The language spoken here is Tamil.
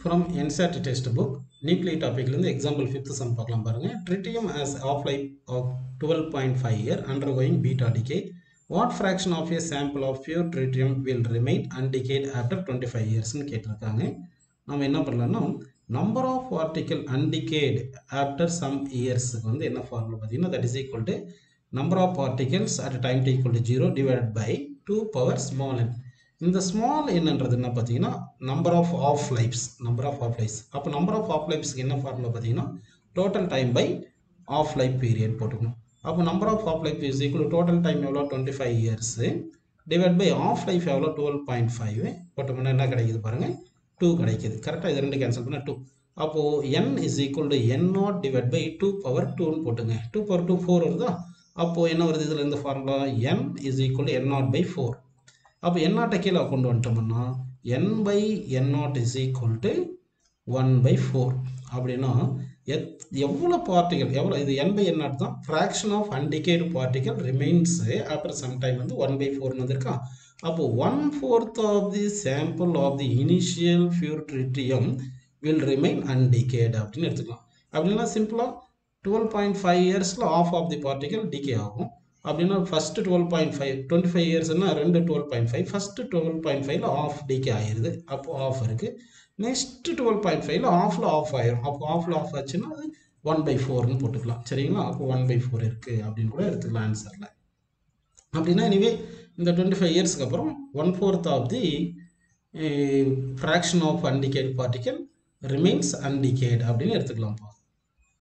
from NCERT text book nuclear டாபிக்லேருந்து எக்ஸாம்பிள் ஃபிஃப்த் சம் பார்க்கலாம் பாருங்கள் tritium has half life of twelve point five year under going beta decay what fraction of a sample of pure tritium will remain undecayed after twenty five இயர்ஸ்னு கேட்டிருக்காங்க நம்ம என்ன பண்ணலாம்னா number of particle undecayed after some இயர்ஸுக்கு வந்து என்ன ஃபார்முலா பார்த்தீங்கன்னா that is equal to number of particles at time t equal to zero divided by two power small n இந்த ஸ்மால் என்னன்றது என்ன பார்த்தீங்கன்னா number of half lifes number of half lifes அப்போ நம்பர் ஆஃப் ஆஃப் லைஃப்ஸ்க்கு என்ன ஃபார்முலா பார்த்தீங்கன்னா total time by half life period போட்டுக்கணும் அப்போ number of half life is equal total time எவ்வளோ twenty five years divide by half life எவ்வளோ டுவெல் பாயிண்ட் ஃபைவ் போட்டோம்னா என்ன கிடைக்குது பாருங்கள் டூ கிடைக்குது கரெக்டாக இது ரெண்டு கேன்சல் பண்ணால் டூ அப்போது n is equal to n naught divide by two power டூன்னு போட்டுங்க டூ பவர் டூ ஃபோர் வருதா அப்போது என்ன வருது இதில் இந்த formula n is equal to n naught by four அப்போ என் நாட்டை கீழே கொண்டு வந்துட்டோம்னா n by n naught is equal to one by four அப்படின்னா எத் எவ்வளோ பார்ட்டிகல் எவ்வளோ இது என் பை என் நாட் தான் fraction of undecayed particle remains after some time வந்து ஒன் பை ஃபோர்னு வந்திருக்கா அப்போ one fourth of the sample of the initial pure tritium will remain undecayed அப்படின்னு எடுத்துக்கலாம் அப்படின்னா சிம்பிளாக டுவெல் பாயிண்ட் ஃபைவ் இயர்ஸில் half of the particle decay ஆகும் அப்படின்னா first twelve point five twenty five இயர்ஸ்னால் ரெண்டு twelve point five first twelve point ஃபைவ்ல ஆஃப் டிகே ஆயிடுது அப்போ ஆஃப் இருக்குது நெக்ஸ்ட்டு டுவெல் பாயிண்ட் ஃபைவ்ல ஆஃபில் ஆஃப் ஆயிரும் அப்போ ஆஃபில் ஆஃப் ஆச்சுன்னா அது ஒன் பை ஃபோர்னு போட்டுக்கலாம் சரிங்களா அப்போ ஒன் பை ஃபோர் இருக்குது அப்படின்னு கூட எடுத்துக்கலாம் ஆன்சரில் அப்படின்னா எனிவே இந்த டுவெண்ட்டி ஃபைவ் இயர்ஸ்க்கு அப்புறம் one fourth of the fraction of undecayed particle remains undecayed அப்படின்னு எடுத்துக்கலாம்ப்பா